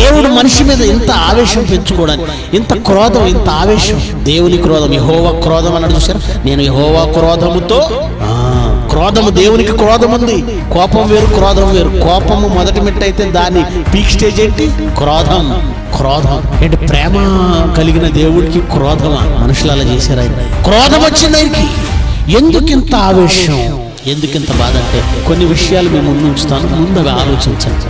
దేవుడు మనిషి మీద ఇంత ఆవేశం పెంచుకోవడానికి ఇంత క్రోధం ఇంత ఆవేశం దేవుని క్రోధం యహోవా క్రోధం అన్నాడు చూసారు నేను యహోవా క్రోధముతో ఆ, క్రోధము దేవునికి క్రోధం ఉంది కోపం వేరు క్రోధం వేరు కోపము మొదటి మెట్టు అయితే దాని పీక్ స్టేజ్ ఏంటి క్రోధం క్రోధం ఏంటి ప్రేమ కలిగిన దేవుడికి క్రోధమా మనుషులు అలా చేశారు ఆయన క్రోధం వచ్చింది ఆయనకి ఎందుకింత ఆవేశం ఎందుకింత బాధ అంటే కొన్ని విషయాలు మేము ముందు ఉంచుతాను ముందుగా ఆలోచించండి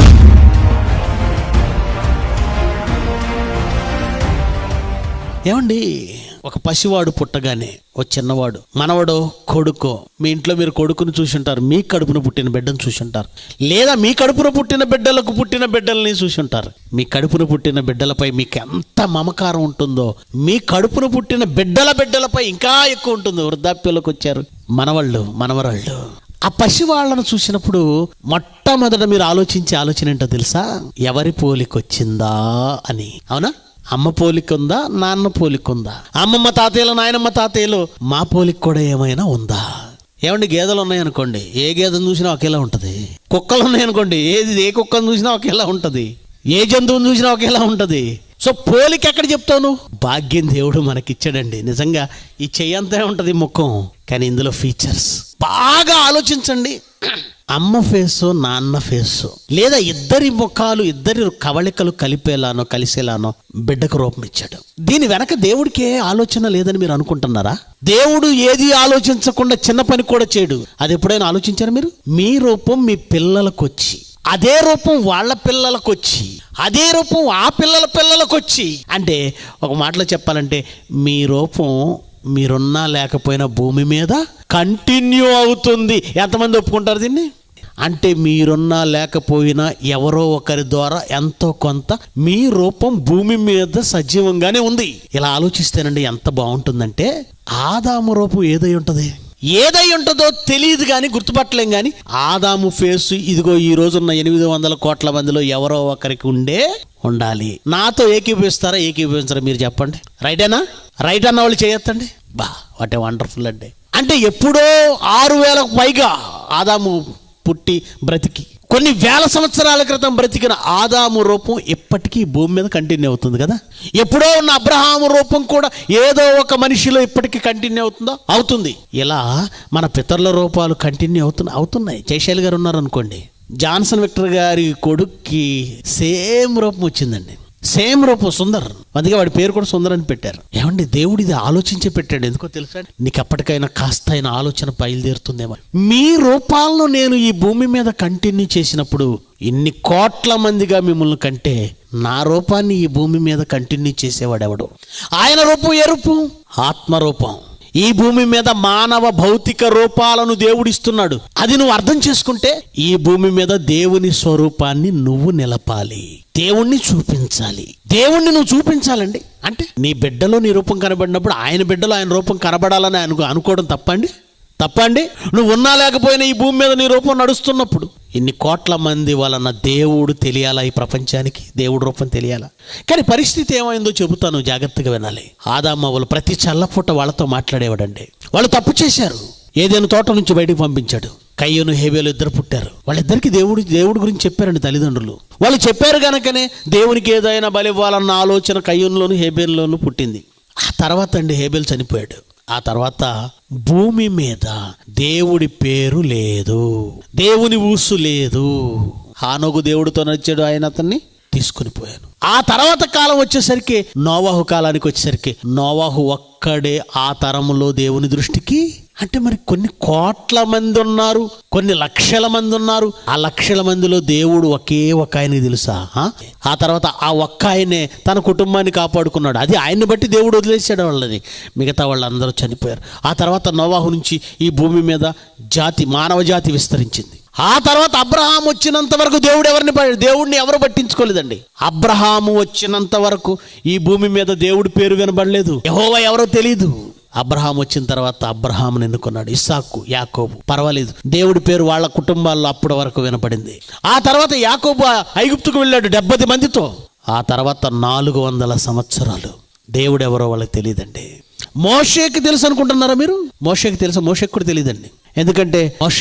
ఏమండి ఒక పసివాడు పుట్టగానే ఓ చిన్నవాడు మనవడో కొడుకో మీ ఇంట్లో మీరు కొడుకుని చూసుంటారు మీ కడుపున పుట్టిన బిడ్డను చూసుంటారు లేదా మీ కడుపున పుట్టిన బిడ్డలకు పుట్టిన బిడ్డల్ని చూసుంటారు మీ కడుపున పుట్టిన బిడ్డలపై మీకు ఎంత మమకారం ఉంటుందో మీ కడుపున పుట్టిన బిడ్డల బిడ్డలపై ఇంకా ఎక్కువ ఉంటుంది వృద్ధాప్యంలోకి వచ్చారు మనవాళ్ళు మనవరాళ్ళు ఆ పసి వాళ్ళను చూసినప్పుడు మొట్టమొదట మీరు ఆలోచించే ఆలోచన ఏంటో తెలుసా ఎవరి పోలికొచ్చిందా అని అవునా అమ్మ పోలిక ఉందా నాన్న పోలిక ఉందా అమ్మమ్మ తాతయ్యలు నాయనమ్మ తాతయ్యలు మా పోలిక కూడా ఏమైనా ఉందా ఏమండి గేదెలు ఉన్నాయనుకోండి ఏ గేదెను చూసినా ఒకేలా ఉంటుంది కుక్కలు ఉన్నాయనుకోండి ఏది ఏ కుక్కను చూసినా ఒకేలా ఉంటుంది ఏ జంతువుని చూసినా ఒకేలా ఉంటుంది సో పోలిక ఎక్కడ చెప్తావు నువ్వు భాగ్యం దేవుడు మనకిచ్చాడండి నిజంగా ఈ చెయ్యంతే ఉంటుంది ముఖం కానీ ఇందులో ఫీచర్స్ బాగా ఆలోచించండి అమ్మ ఫేసు నాన్న ఫేసు లేదా ఇద్దరి ముఖాలు ఇద్దరి కవళికలు కలిపేలానో కలిసేలానో బిడ్డకు రూపం ఇచ్చాడు దీని వెనక దేవుడికి ఏ ఆలోచన లేదని మీరు అనుకుంటున్నారా దేవుడు ఏది ఆలోచించకుండా చిన్న పని కూడా చేయడు అది ఎప్పుడైనా ఆలోచించారా మీరు మీ రూపం మీ పిల్లలకు వచ్చి అదే రూపం వాళ్ళ పిల్లలకు వచ్చి అదే రూపం ఆ పిల్లల పిల్లలకు వచ్చి అంటే ఒక మాటలో చెప్పాలంటే మీ రూపం మీరున్నా లేకపోయినా భూమి మీద కంటిన్యూ అవుతుంది ఎంతమంది ఒప్పుకుంటారు దీన్ని అంటే మీరున్నా లేకపోయినా ఎవరో ఒకరి ద్వారా ఎంతో కొంత మీ రూపం భూమి మీద సజీవంగానే ఉంది ఇలా ఆలోచిస్తేనండి ఎంత బాగుంటుందంటే ఆదాము రూపం ఏదై ఉంటుంది ఏదై ఉంటుందో తెలియదు కానీ గుర్తుపట్టలేం కానీ ఆదాము ఫేస్ ఇదిగో ఈ రోజున్న ఎనిమిది వందల కోట్ల మందిలో ఎవరో ఒకరికి ఉండే ఉండాలి నాతో ఏకీభవిస్తారా ఏకీభవించరా మీరు చెప్పండి రైటేనా రైట్ అన్న వాళ్ళు చేయొద్దండి బా వాట్ ఏ వండర్ఫుల్ అండి అంటే ఎప్పుడో ఆరు వేలకు పైగా ఆదాము పుట్టి బ్రతికి కొన్ని వేల సంవత్సరాల క్రితం బ్రతికిన ఆదాము రూపం ఇప్పటికీ భూమి మీద కంటిన్యూ అవుతుంది కదా ఎప్పుడో ఉన్న అబ్రహాము రూపం కూడా ఏదో ఒక మనిషిలో ఇప్పటికీ కంటిన్యూ అవుతుందో అవుతుంది ఇలా మన పితరుల రూపాలు కంటిన్యూ అవుతున్నాయి అవుతున్నాయి జయశైలి గారు ఉన్నారు అనుకోండి జాన్సన్ విక్టర్ గారి కొడుక్కి సేమ్ రూపం వచ్చిందండి సేమ్ రూపం సుందర్ అందుకే వాడి పేరు కూడా సుందర్ అని పెట్టారు ఏమండి దేవుడు ఇది ఆలోచించి పెట్టాడు ఎందుకో తెలుసా నీకు అప్పటికైనా కాస్త అయిన ఆలోచన బయలుదేరుతుందేమో మీ రూపాలను నేను ఈ భూమి మీద కంటిన్యూ చేసినప్పుడు ఇన్ని కోట్ల మందిగా మిమ్మల్ని కంటే నా రూపాన్ని ఈ భూమి మీద కంటిన్యూ చేసేవాడెవడు ఆయన రూపం ఏ రూపం ఆత్మరూపం ఈ భూమి మీద మానవ భౌతిక రూపాలను దేవుడిస్తున్నాడు అది నువ్వు అర్థం చేసుకుంటే ఈ భూమి మీద దేవుని స్వరూపాన్ని నువ్వు నిలపాలి దేవుణ్ణి చూపించాలి దేవుణ్ణి నువ్వు చూపించాలండి అంటే నీ బిడ్డలో నీ రూపం కనబడినప్పుడు ఆయన బిడ్డలో ఆయన రూపం కనబడాలని అనుకో అనుకోవడం తప్పండి తప్పండి నువ్వు ఉన్నా లేకపోయినా ఈ భూమి మీద నీ రూపం నడుస్తున్నప్పుడు ఇన్ని కోట్ల మంది వలన దేవుడు తెలియాలా ఈ ప్రపంచానికి దేవుడు రూపం తెలియాలా కానీ పరిస్థితి ఏమైందో చెబుతాను జాగ్రత్తగా వినాలి ఆదామవ్వలు ప్రతి చల్లపూట వాళ్ళతో మాట్లాడేవాడండి వాళ్ళు తప్పు చేశారు ఏదైనా తోట నుంచి బయటికి పంపించాడు కయ్యను హేబేలు ఇద్దరు పుట్టారు వాళ్ళిద్దరికి దేవుడు దేవుడి గురించి చెప్పారండి తల్లిదండ్రులు వాళ్ళు చెప్పారు గనకనే దేవునికి ఏదైనా బలి ఇవ్వాలన్న ఆలోచన కయ్యూన్లోను హేబేల్లోను పుట్టింది ఆ తర్వాత అండి హేబేల్ చనిపోయాడు ఆ తర్వాత భూమి మీద దేవుడి పేరు లేదు దేవుని ఊసు లేదు హానోగు దేవుడితో నడిచాడు ఆయన అతన్ని తీసుకుని పోయాను ఆ తర్వాత కాలం వచ్చేసరికి నోవాహు కాలానికి వచ్చేసరికి నోవాహు ఒక్కడే ఆ తరములో దేవుని దృష్టికి అంటే మరి కొన్ని కోట్ల మంది ఉన్నారు కొన్ని లక్షల మంది ఉన్నారు ఆ లక్షల మందిలో దేవుడు ఒకే ఒక ఆయనకి తెలుసా ఆ? ఆ తర్వాత ఆ ఒక్క ఆయనే తన కుటుంబాన్ని కాపాడుకున్నాడు అది ఆయన్ని బట్టి దేవుడు వదిలేసాడు వాళ్ళని మిగతా వాళ్ళందరూ చనిపోయారు ఆ తర్వాత నోవాహు నుంచి ఈ భూమి మీద జాతి మానవ జాతి విస్తరించింది ఆ తర్వాత అబ్రహాం వచ్చినంత వరకు దేవుడు ఎవరిని ప- దేవుడిని ఎవరు పట్టించుకోలేదండి అబ్రహాము వచ్చినంత వరకు ఈ భూమి మీద దేవుడి పేరు వినబడలేదు యహోవా ఎవరో తెలియదు అబ్రహాం వచ్చిన తర్వాత అబ్రహాం ఎన్నుకున్నాడు ఇస్సాకు యాకోబు పర్వాలేదు దేవుడి పేరు వాళ్ళ కుటుంబాల్లో అప్పటి వరకు వినపడింది ఆ తర్వాత యాకోబు ఐగుప్తుకు వెళ్ళాడు డెబ్బై మందితో ఆ తర్వాత నాలుగు వందల సంవత్సరాలు దేవుడు ఎవరో వాళ్ళకి తెలియదండి మోషేకి తెలుసు అనుకుంటున్నారా మీరు మోషేకి తెలుసు మోషేకి కూడా తెలియదండి ఎందుకంటే మోషే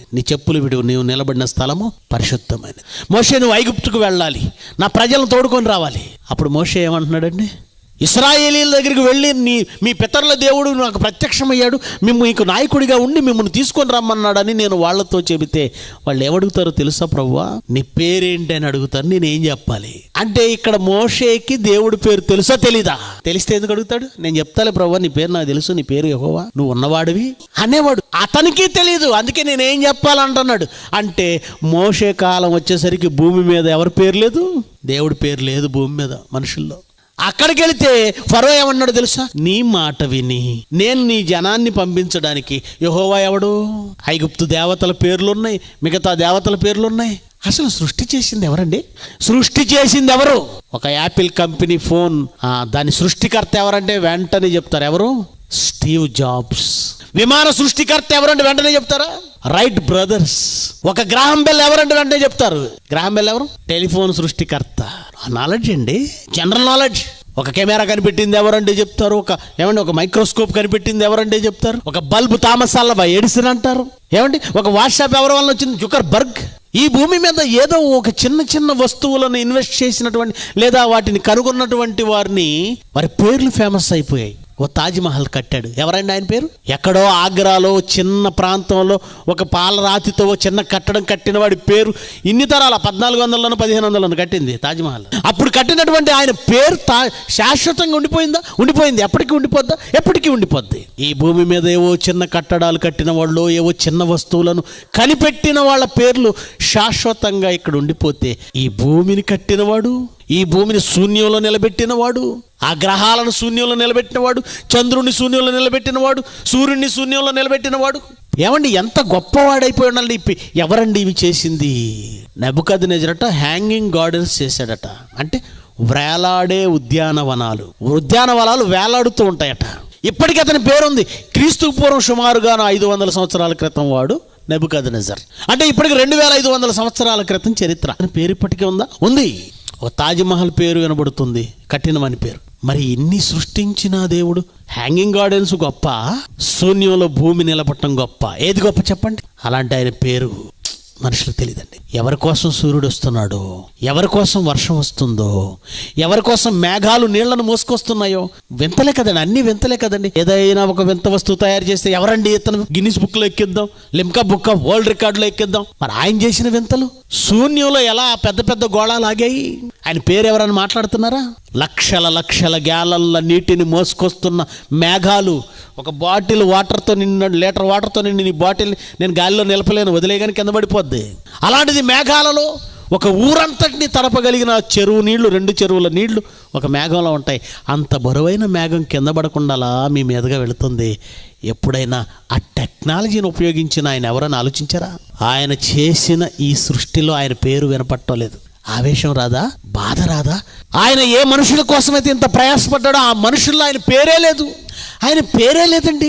నీ చెప్పులు విడువు నీవు నిలబడిన స్థలము పరిశుద్ధమైనది మోషే నువ్వు ఐగుప్తుకు వెళ్ళాలి నా ప్రజలను తోడుకొని రావాలి అప్పుడు మోషే ఏమంటున్నాడండి ఇస్రాయేలీల దగ్గరికి వెళ్ళి నీ మీ పితరుల దేవుడు నాకు ప్రత్యక్షమయ్యాడు మేము మీకు నాయకుడిగా ఉండి మిమ్మల్ని తీసుకొని రమ్మన్నాడని నేను వాళ్ళతో చెబితే వాళ్ళు ఏమడుగుతారో తెలుసా ప్రవ్వా నీ పేరేంటి అని అడుగుతారు నేను ఏం చెప్పాలి అంటే ఇక్కడ మోషేకి దేవుడి పేరు తెలుసా తెలీదా తెలిస్తే ఎందుకు అడుగుతాడు నేను చెప్తాలే ప్రవ్వా నీ పేరు నాకు తెలుసు నీ పేరు యెహోవా నువ్వు ఉన్నవాడివి అనేవాడు అతనికి తెలియదు అందుకే నేను ఏం చెప్పాలంటున్నాడు అంటే మోషే కాలం వచ్చేసరికి భూమి మీద ఎవరి పేరు లేదు దేవుడి పేరు లేదు భూమి మీద మనుషుల్లో అక్కడికి వెళితే ఫరో ఏమన్నాడు తెలుసా నీ మాట విని నేను నీ జనాన్ని పంపించడానికి యహోవా ఎవడు ఐగుప్తు దేవతల పేర్లున్నాయి మిగతా దేవతల పేర్లున్నాయి అసలు సృష్టి చేసింది ఎవరండి సృష్టి చేసింది ఎవరు ఒక యాపిల్ కంపెనీ ఫోన్ ఆ, దాని సృష్టికర్త ఎవరంటే వెంటనే చెప్తారు ఎవరు స్టీవ్ జాబ్స్ విమాన సృష్టికర్త ఎవరంటే వెంటనే చెప్తారా రైట్ బ్రదర్స్ ఒక గ్రాహం బెల్ ఎవరంటే వెంటనే చెప్తారు గ్రాహం బెల్ ఎవరు టెలిఫోన్ సృష్టికర్త నాలెడ్జ్ అండి జనరల్ నాలెడ్జ్ ఒక కెమెరా కనిపెట్టింది ఎవరంటే చెప్తారు ఒక ఏమండి ఒక మైక్రోస్కోప్ కనిపెట్టింది ఎవరంటే చెప్తారు ఒక బల్బ్ థామస్ అల్వా ఎడిసన్ అంటారు ఏమండి ఒక వాట్సాప్ ఎవరి వల్ల వచ్చింది జుకర్ బర్గ్ ఈ భూమి మీద ఏదో ఒక చిన్న చిన్న వస్తువులను ఇన్వెస్ట్ చేసినటువంటి లేదా వాటిని కనుగొన్నటువంటి వారిని వారి పేర్లు ఫేమస్ అయిపోయాయి ఓ తాజ్ మహల్ కట్టాడు ఎవరండి ఆయన పేరు ఎక్కడో ఆగ్రాలో చిన్న ప్రాంతంలో ఒక పాలరాతితో ఓ చిన్న కట్టడం కట్టిన వాడి పేరు ఇన్ని తరాల పద్నాలుగు వందలను పదిహేను వందలను కట్టింది తాజ్ మహల్ అప్పుడు కట్టినటువంటి ఆయన పేరు తా శాశ్వతంగా ఉండిపోయిందా ఉండిపోయింది ఎప్పటికీ ఉండిపోద్దా ఎప్పటికీ ఉండిపోద్ది ఈ భూమి మీద ఏవో చిన్న కట్టడాలు కట్టిన వాళ్ళు ఏవో చిన్న వస్తువులను కనిపెట్టిన వాళ్ళ పేర్లు శాశ్వతంగా ఇక్కడ ఉండిపోతే ఈ భూమిని కట్టినవాడు ఈ భూమిని శూన్యంలో నిలబెట్టినవాడు ఆ గ్రహాలను శూన్యంలో నిలబెట్టినవాడు చంద్రుని శూన్యంలో నిలబెట్టినవాడు సూర్యుడిని శూన్యంలో నిలబెట్టినవాడు ఏమండి ఎంత గొప్పవాడైపోయి ఉండాలి ఈ పి- ఎవరండి ఇవి చేసింది నెబుకద్ నెజరట హ్యాంగింగ్ గార్డెన్స్ చేశాడట అంటే వేలాడే ఉద్యానవనాలు ఉద్యానవనాలు వేలాడుతూ ఉంటాయట ఇప్పటికీ అతని పేరుంది క్రీస్తు పూర్వం సుమారుగా ఐదు వందల సంవత్సరాల క్రితం వాడు నెబుకద్ నెజర్ అంటే ఇప్పటికి రెండు వేల ఐదు వందల సంవత్సరాల క్రితం చరిత్ర అతని పేరు ఇప్పటికీ ఉందా ఉంది ఒక తాజ్మహల్ పేరు వినబడుతుంది కఠినమని పేరు మరి ఇన్ని సృష్టించిన దేవుడు హ్యాంగింగ్ గార్డెన్స్ గొప్ప శూన్యంలో భూమి నిలబట్టడం గొప్ప ఏది గొప్ప చెప్పండి అలాంటి ఆయన పేరు మనుషులకు తెలియదండి ఎవరి కోసం సూర్యుడు వస్తున్నాడో ఎవరి కోసం వర్షం వస్తుందో ఎవరి కోసం మేఘాలు నీళ్లను మోసుకొస్తున్నాయో వింతలే కదండి అన్ని వింతలే కదండి ఏదైనా ఒక వింత వస్తువు తయారు చేస్తే ఎవరండి ఇతను గిన్నిస్ బుక్ లో ఎక్కిద్దాం లిమ్కా బుక్ ఆఫ్ వరల్డ్ రికార్డులో ఎక్కిద్దాం మరి ఆయన చేసిన వింతలు శూన్యంలో ఎలా పెద్ద పెద్ద గోళాలు ఆగాయి ఆయన పేరు ఎవరైనా మాట్లాడుతున్నారా లక్షల లక్షల గ్యాలన్ల నీటిని మోసుకొస్తున్న మేఘాలు ఒక బాటిల్ వాటర్తో నిన్న లీటర్ వాటర్తో నిండి నీ బాటిల్ నేను గాలిలో నిలపలేను వదిలేగాని కింద పడిపోద్ది అలాంటిది మేఘాలలో ఒక ఊరంతటిని తడపగలిగిన చెరువు నీళ్లు రెండు చెరువుల నీళ్లు ఒక మేఘంలో ఉంటాయి అంత బరువైన మేఘం కింద పడకుండా అలా మీ మీదుగా వెళుతుంది ఎప్పుడైనా ఆ టెక్నాలజీని ఉపయోగించిన ఆయన ఎవరైనా ఆలోచించారా ఆయన చేసిన ఈ సృష్టిలో ఆయన పేరు వినపట్టలేదు ఆవేశం రాదా బాధ రాదా ఆయన ఏ మనుషుల కోసమైతే ఇంత ప్రయాసపడ్డాడో ఆ మనుషుల్లో ఆయన పేరే లేదు ఆయన పేరే లేదండి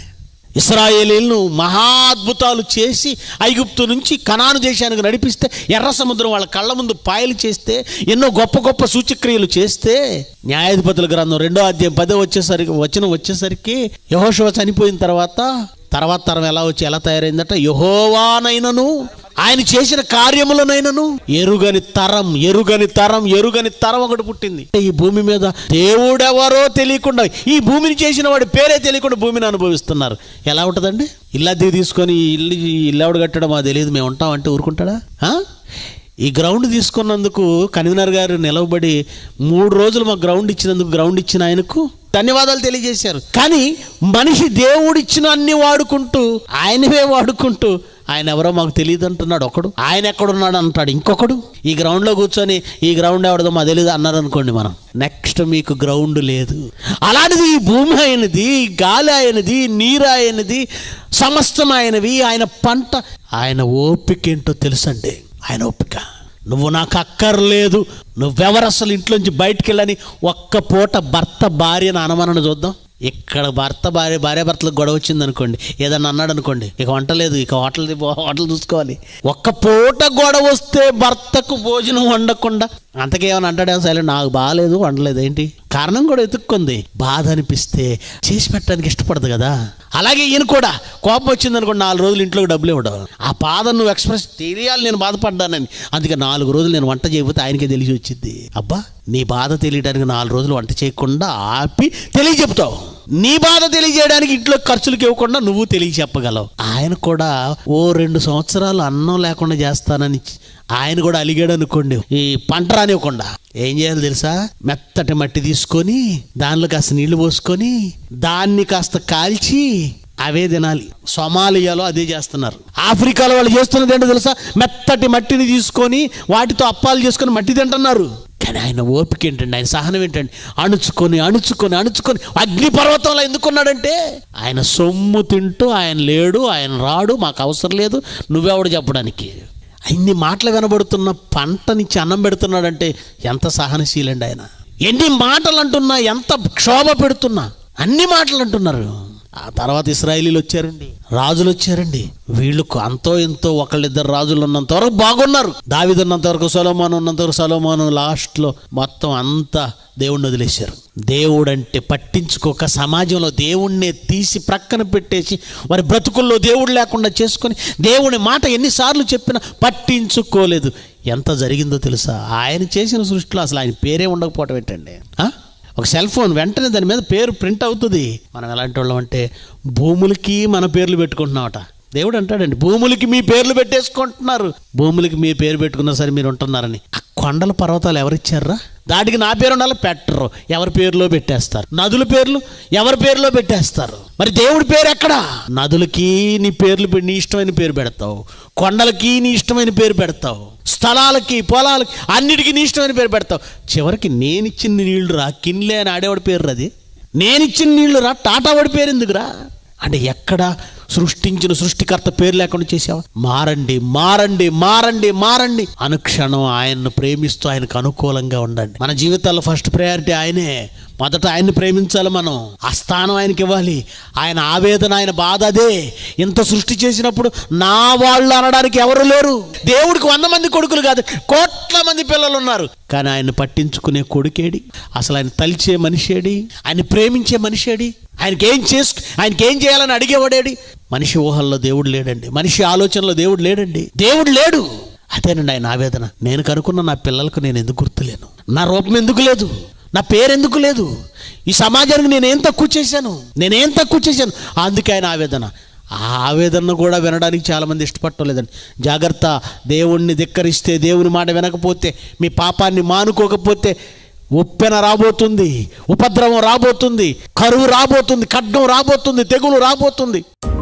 ఇస్రాయేలీలను మహా అద్భుతాలు చేసి ఐగుప్తు నుంచి కనాను దేశానికి నడిపిస్తే ఎర్ర సముద్రం వాళ్ళ కళ్ళ ముందు పాయలు చేస్తే ఎన్నో గొప్ప గొప్ప సూచక్రియలు చేస్తే న్యాయాధిపతుల గ్రంథం రెండో అధ్యాయం పదో వచ్చేసరికి వచ్చిన వచ్చేసరికి యహోషవ చనిపోయిన తర్వాత తర్వాత తరం ఎలా వచ్చి ఎలా తయారైందట యహోవానైనను ఆయన చేసిన కార్యములనైనను ఎరుగని తరం ఎరుగని తరం ఎరుగని తరం ఒకటి పుట్టింది ఈ భూమి మీద దేవుడెవరో తెలియకుండా ఈ భూమిని చేసిన వాడి పేరే తెలియకుండా భూమిని అనుభవిస్తున్నారు ఎలా ఉంటుందండి ఇల్లద్దెకి తీసుకొని ఈ ఇల్లు ఈ ఇల్లు ఎవడు కట్టడం మాకు తెలియదు మేము ఉంటామంటే ఊరుకుంటాడా ఆ? ఈ గ్రౌండ్ తీసుకున్నందుకు కన్వీనర్ గారు నిలవబడి మూడు రోజులు మాకు గ్రౌండ్ ఇచ్చినందుకు గ్రౌండ్ ఇచ్చిన ఆయనకు ధన్యవాదాలు తెలియజేశారు కానీ మనిషి దేవుడిచ్చిన అన్ని వాడుకుంటూ ఆయనవే వాడుకుంటూ ఆయన ఎవరో మాకు తెలియదు అంటున్నాడు ఒకడు ఆయన ఎక్కడున్నాడు అంటాడు ఇంకొకడు ఈ గ్రౌండ్లో కూర్చొని ఈ గ్రౌండ్ ఎవడదో మాకు తెలియదు అన్నారు అనుకోండి మనం నెక్స్ట్ మీకు గ్రౌండ్ లేదు అలాంటిది ఈ భూమి అయినది ఈ గాలి అయినది నీరు అయినది సమస్తం అయినవి ఆయన పంట ఆయన ఓపిక ఏంటో తెలుసండి ఆయన ఓపిక నువ్వు నాకు అక్కర్లేదు నువ్వెవరు అసలు ఇంట్లోంచి బయటికి వెళ్ళని ఒక్క పూట భర్త భార్యను అనమనని చూద్దాం ఇక్కడ భర్త భార్య భార్య భర్తలకు గొడవ వచ్చింది అనుకోండి ఏదన్నా అన్నాడు అనుకోండి ఇక వంట లేదు ఇక హోటల్ హోటల్ చూసుకోవాలి ఒక్క పూట గొడవ వస్తే భర్తకు భోజనం వండకుండా అంతకేమైనా అంటాడేమో సైలెంట్ నాకు బాగాలేదు వండలేదు ఏంటి కారణం కూడా ఎతుక్కుంది బాధ అనిపిస్తే చేసి పెట్టడానికి ఇష్టపడదు కదా అలాగే ఈయన కూడా కోపం వచ్చింది అనుకోండి నాలుగు రోజులు ఇంట్లోకి డబ్బులు ఇవ్వడం ఆ బాధ నువ్వు ఎక్స్ప్రెస్ తెలియాలి నేను బాధపడ్డానని అందుకే నాలుగు రోజులు నేను వంట చేయకపోతే ఆయనకే తెలిసి వచ్చింది అబ్బా నీ బాధ తెలియడానికి నాలుగు రోజులు వంట చేయకుండా ఆపి తెలియజెప్తావు నీ బాధ తెలియజేయడానికి ఇంట్లో ఖర్చులకు ఇవ్వకుండా నువ్వు తెలియ చెప్పగలవు ఆయన కూడా ఓ రెండు సంవత్సరాలు అన్నం లేకుండా చేస్తానని ఆయన కూడా అలిగాడు అనుకోండి ఈ పంట రానివ్వకుండా ఏం చేయాలి తెలుసా మెత్తటి మట్టి తీసుకొని దానిలో కాస్త నీళ్లు పోసుకొని దాన్ని కాస్త కాల్చి అవే తినాలి సొమాలియాలో అదే చేస్తున్నారు ఆఫ్రికాలో వాళ్ళు చేస్తున్నది ఏంటో తెలుసా మెత్తటి మట్టిని తీసుకొని వాటితో అప్పాలు చేసుకొని మట్టి తింటున్నారు కానీ ఆయన ఓపిక ఏంటండి ఆయన సహనం ఏంటండి అణుచుకొని అణుచుకొని అణుచుకొని అగ్నిపర్వతంలో ఎందుకున్నాడంటే ఆయన సొమ్ము తింటూ ఆయన లేడు ఆయన రాడు మాకు అవసరం లేదు నువ్వెవడు చెప్పడానికి అన్ని మాటలు వినబడుతున్న పంటనిచ్చి అన్నం పెడుతున్నాడంటే ఎంత సహనశీలండి ఆయన ఎన్ని మాటలు అంటున్నా ఎంత క్షోభ పెడుతున్నా అన్ని మాటలు అంటున్నారు ఆ తర్వాత ఇస్రాయేలీలు వచ్చారండి రాజులు వచ్చారండి వీళ్ళకు అంతో ఎంతో ఒకళ్ళిద్దరు రాజులు ఉన్నంత వరకు బాగున్నారు దావిదు ఉన్నంత వరకు సొలోమాను ఉన్నంత వరకు సొలోమాను లాస్ట్లో మొత్తం అంతా దేవుణ్ణి వదిలేశారు దేవుడు అంటే పట్టించుకోక సమాజంలో దేవుణ్ణే తీసి ప్రక్కన పెట్టేసి వారి బ్రతుకుల్లో దేవుడు లేకుండా చేసుకొని దేవుని మాట ఎన్నిసార్లు చెప్పినా పట్టించుకోలేదు ఎంత జరిగిందో తెలుసా ఆయన చేసిన సృష్టిలో అసలు ఆయన పేరే ఉండకపోవటం ఏంటండి ఆ? ఒక సెల్ ఫోన్ వెంటనే దాని మీద పేరు ప్రింట్ అవుతుంది మనం ఎలాంటి వాళ్ళం అంటే భూములకి మన పేర్లు పెట్టుకుంటున్నామట దేవుడు అంటాడండి భూములకి మీ పేర్లు పెట్టేసుకుంటున్నారు భూములకి మీ పేరు పెట్టుకున్నా సరే మీరు ఉంటున్నారని ఆ కొండల పర్వతాలు ఎవరిచ్చారా దాటికి నా పేరు ఉండాలి పెట్టరు ఎవరి పేరులో పెట్టేస్తారు నదుల పేర్లు ఎవరి పేరులో పెట్టేస్తారు మరి దేవుడి పేరు ఎక్కడా నదులకి నీ పేర్లు పె- నీ ఇష్టమైన పేరు పెడతావు కొండలకి నీ ఇష్టమైన పేరు పెడతావు స్థలాలకి పొలాలకి అన్నిటికీ నీ ఇష్టమైన పేరు పెడతావు చివరికి నేనిచ్చిన నీళ్లు రా కిన్లే అని ఆడేవాడి పేరు అది నేనిచ్చిన నీళ్లు రా టాటా వాడి పేరు ఎందుకురా అంటే ఎక్కడ సృష్టించిన సృష్టికర్త పేరు లేకుండా చేసావా మారండి మారండి మారండి మారండి అనుక్షణం ఆయన్ను ప్రేమిస్తూ ఆయనకు అనుకూలంగా ఉండండి మన జీవితాల్లో ఫస్ట్ ప్రయారిటీ ఆయనే మొదట ఆయన్ని ప్రేమించాలి మనం ఆ స్థానం ఆయనకి ఇవ్వాలి ఆయన ఆవేదన ఆయన బాధ అదే ఇంత సృష్టి చేసినప్పుడు నా వాళ్ళు అనడానికి ఎవరు లేరు దేవుడికి వంద మంది కొడుకులు కాదు కోట్ల మంది పిల్లలు ఉన్నారు కానీ ఆయన పట్టించుకునే కొడుకేడి అసలు ఆయన తలిచే మనిషేడి ఆయన ప్రేమించే మనిషేడి ఆయనకి ఏం చేసుకు ఆయనకి ఏం చేయాలని అడిగేవాడేడి మనిషి ఊహల్లో దేవుడు లేడండి మనిషి ఆలోచనలో దేవుడు లేడండి దేవుడు లేడు అదేనండి ఆయన ఆవేదన నేను కనుక్కున్న నా పిల్లలకు నేను ఎందుకు గుర్తులేను నా రూపం ఎందుకు లేదు నా పేరు ఎందుకు లేదు ఈ సమాజానికి నేనేం తక్కువ చేశాను నేనేం తక్కువ చేశాను అందుకే ఆయన ఆవేదన ఆ ఆవేదన కూడా వినడానికి చాలామంది ఇష్టపడలేదండి జాగ్రత్త దేవుణ్ణి ధిక్కరిస్తే దేవుని మాట వినకపోతే మీ పాపాన్ని మానుకోకపోతే ఉప్పెన రాబోతుంది ఉపద్రవం రాబోతుంది కరువు రాబోతుంది ఖడ్గం రాబోతుంది తెగులు రాబోతుంది